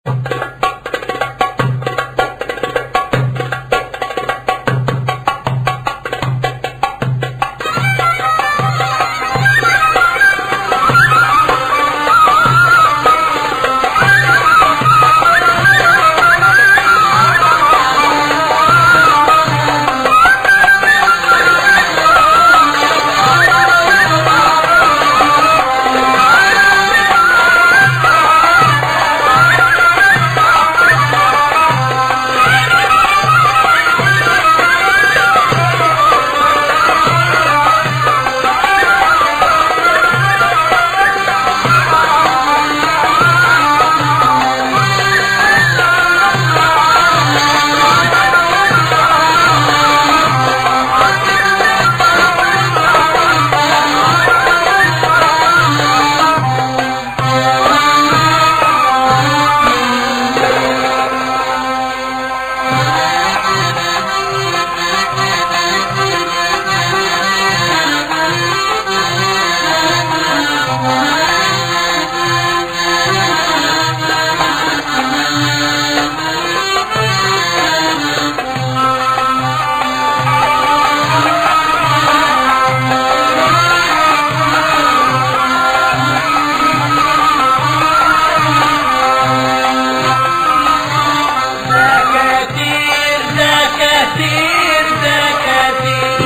دكاتير دكاتير دكاتير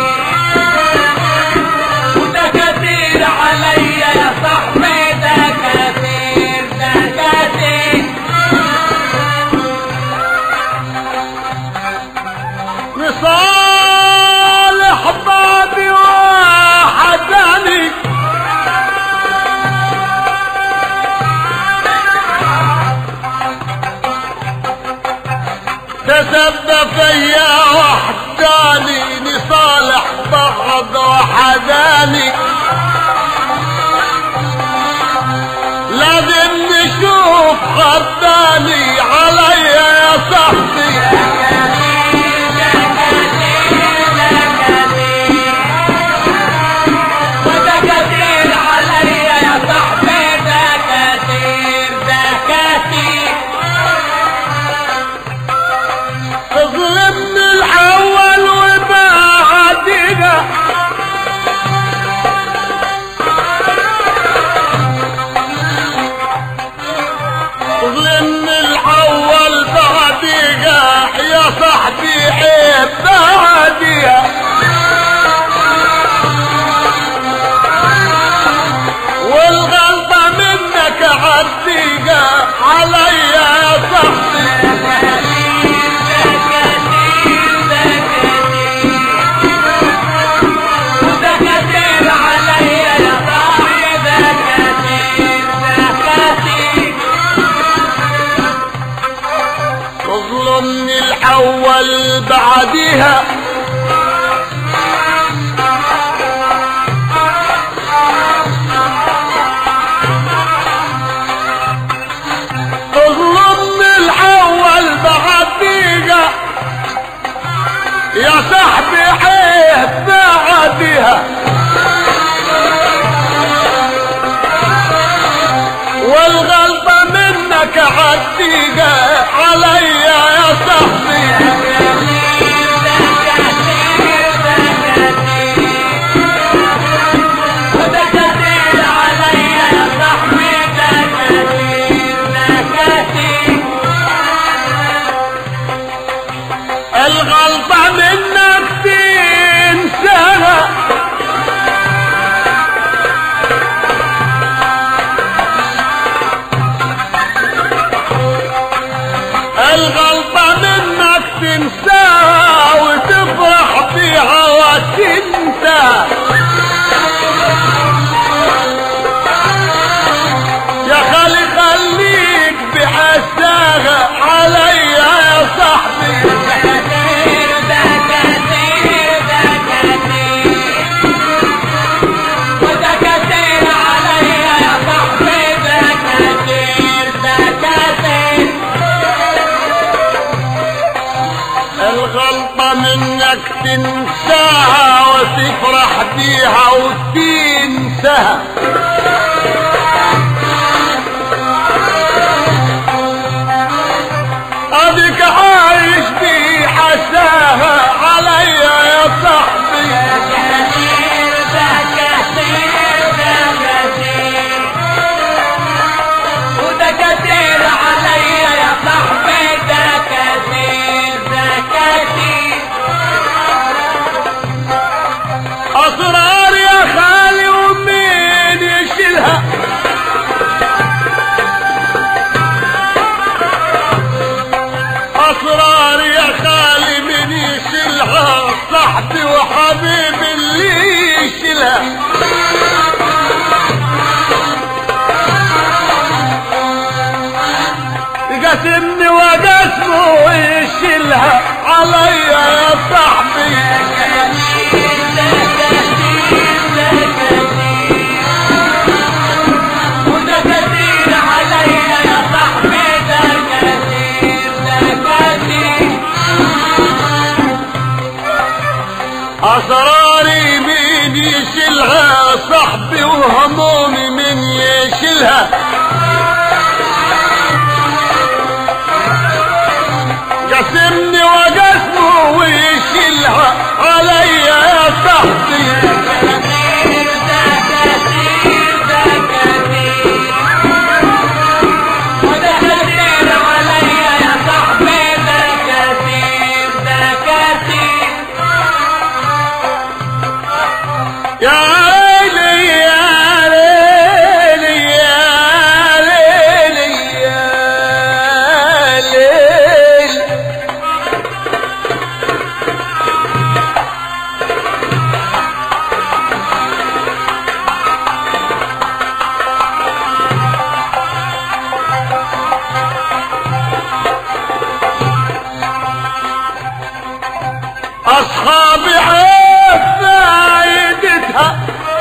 ودكاتير عليا يا صاحبي دكاتير دكاتير لصالح بابي وحداني تسبب فيا وحداني لصالح بعض وحداني لازم نشوف خداني عليا يا صاحبي ودكاتير عليا يا صاحبي دكاتير دكاتير ظلمني الاول وبعدنا ظلمني الاول بعديها يا صاحبي عيب بعديها والغلطة منك عديها عليا يا صاحبي دكاتير عليا يا صاحبي دكاتير دكاتير تظلمني الاول بعديها تظلمني الاول بعديها يا صاحبي عيب بعديها والغلطة منك عديها عليا يا صاحبي ودكاتير عليا يا صاحبي دكاتير دكاتير الغلطة منك تنساها الغلطة منك تنساها وتفرح فيها وتنسى يا خالي خليك بحساها عليا يا صاحبي دكاتير دكاتير دكاتير ودكاتير عليا يا صاحبي دكاتير دكاتير الغلطة منك تنساها وتفرح بيها وتنساها صاحبي وحبيبي اللي يشيلها يقسمني وقسمه ويشيلها عليا يا صاحبي وده كتير عليا يا صاحبي ده كتير ده كتير اسراري مين يشيلها صاحبي وهمومي مين يشيلها قسمني وقسمه ويشيلها عليا يا صاحبي كتير ده كتير ده كتير وده كتير عليا يا صاحبي ده كتير ده كتير يا ليلي يا ليلي يا ليلي يا ليلي أصحابي عيب فايدتها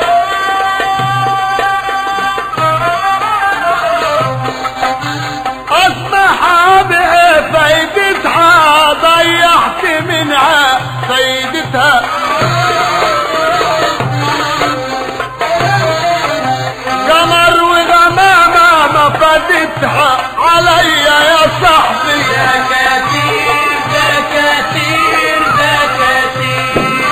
أصحابي فايدتها ضيعت منها فايدتها قمر وغمامة ما فادتها عليا يا صاحبي ده كتير ده كتير ده كتير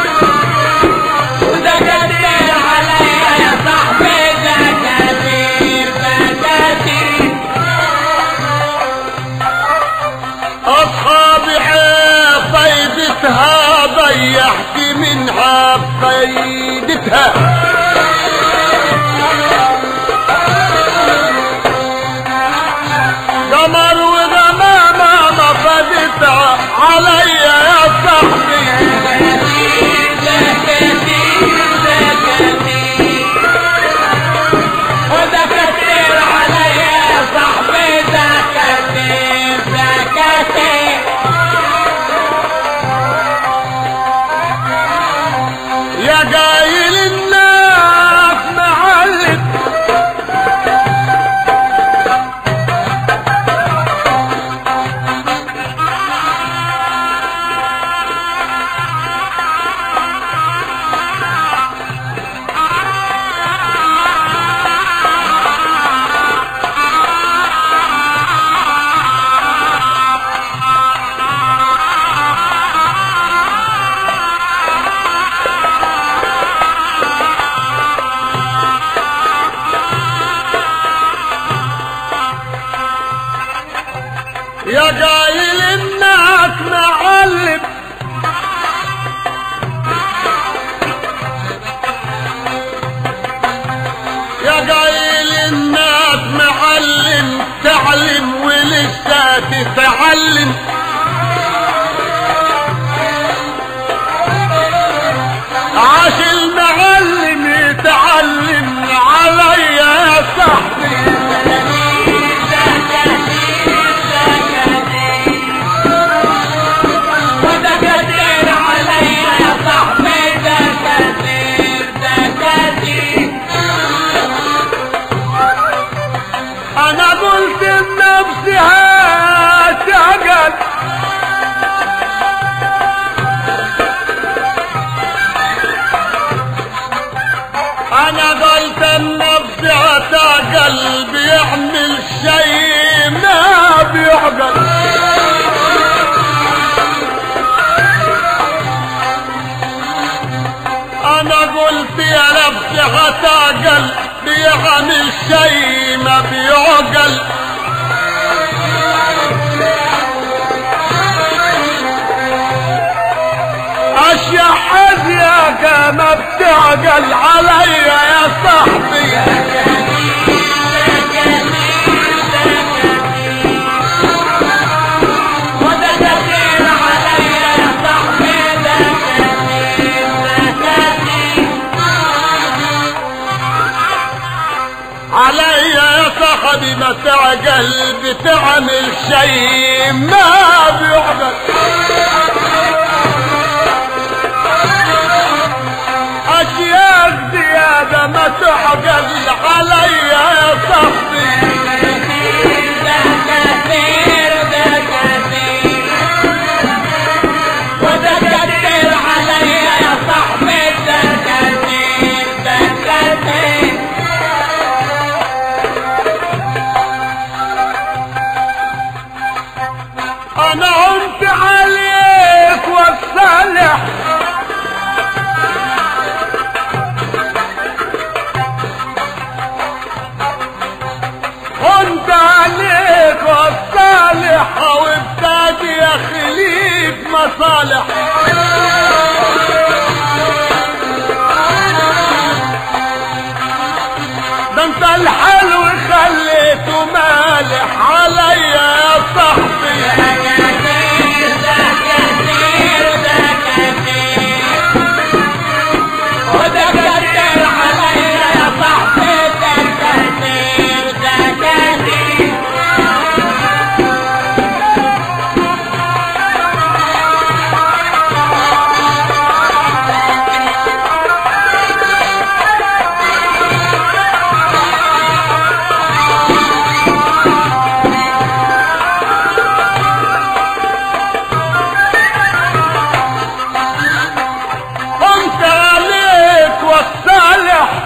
وده كتير عليا يا صاحبي ده كتير ده كتير أصحابي فايدتها ضيعت منها فايدتها قمر وغمامة ما فادتها عليا يا صاحبي كتير ده كتير ده كتير وده كتير عليا يا صاحبي ده كتير ده كتير يا قايل الناس معلم يا قايل الناس معلم يا قايل الناس معلم تعلم ولسه تتعلم عاش المعلم يتعلم عليا يا صاحبي وده كتير عليا يا صاحبي ده كتير ده كتير انا قلت لنفسي هتعقل انا قلت لنفسي هتعقل بيعمل شيء ما بيعقل انا قلت يا نفسي هتعقل بيعمل شيء ما بيعقل اشياء حزيك ما بتعقل عليا يا صاحبي وده كتير عليا يا صاحبي ده كتير تعقل بتعمل شيء ما بيعقل اشياء زيادة ما تعقل عليا يا صاحبي ده كثير ده كثير وده كتير عليا يا صاحبي ده كثير ده كثير انا عنت عليك والصالح عنت عليك والصالح وابتدي اخليك مصالح ده انت الحلو خليته مالح عليا يا صاحبي ده كثير ده كثير ده كثير وده كتير عليا يا صاحبي ده كثير ده كثير قمت عليك والصالح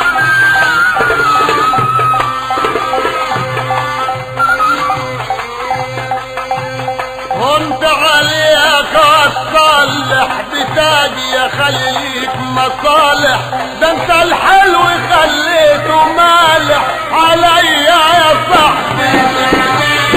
قمت عليك والصالح بتاجي اخليك مصالح ده انت الحلو خليته مالح عليا يا صاحبي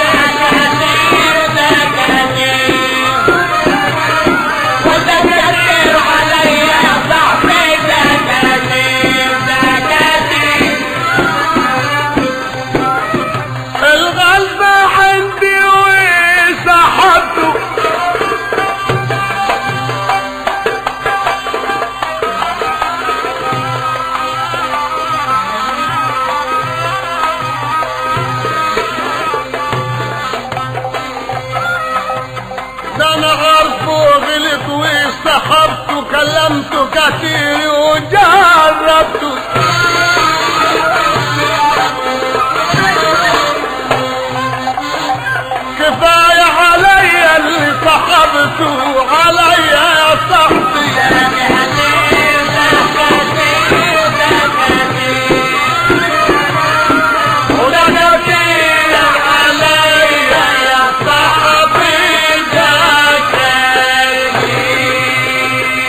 الغلبة عندي وسحبته ده انا عارفه غلط وسحبته كلمته كتير وجربته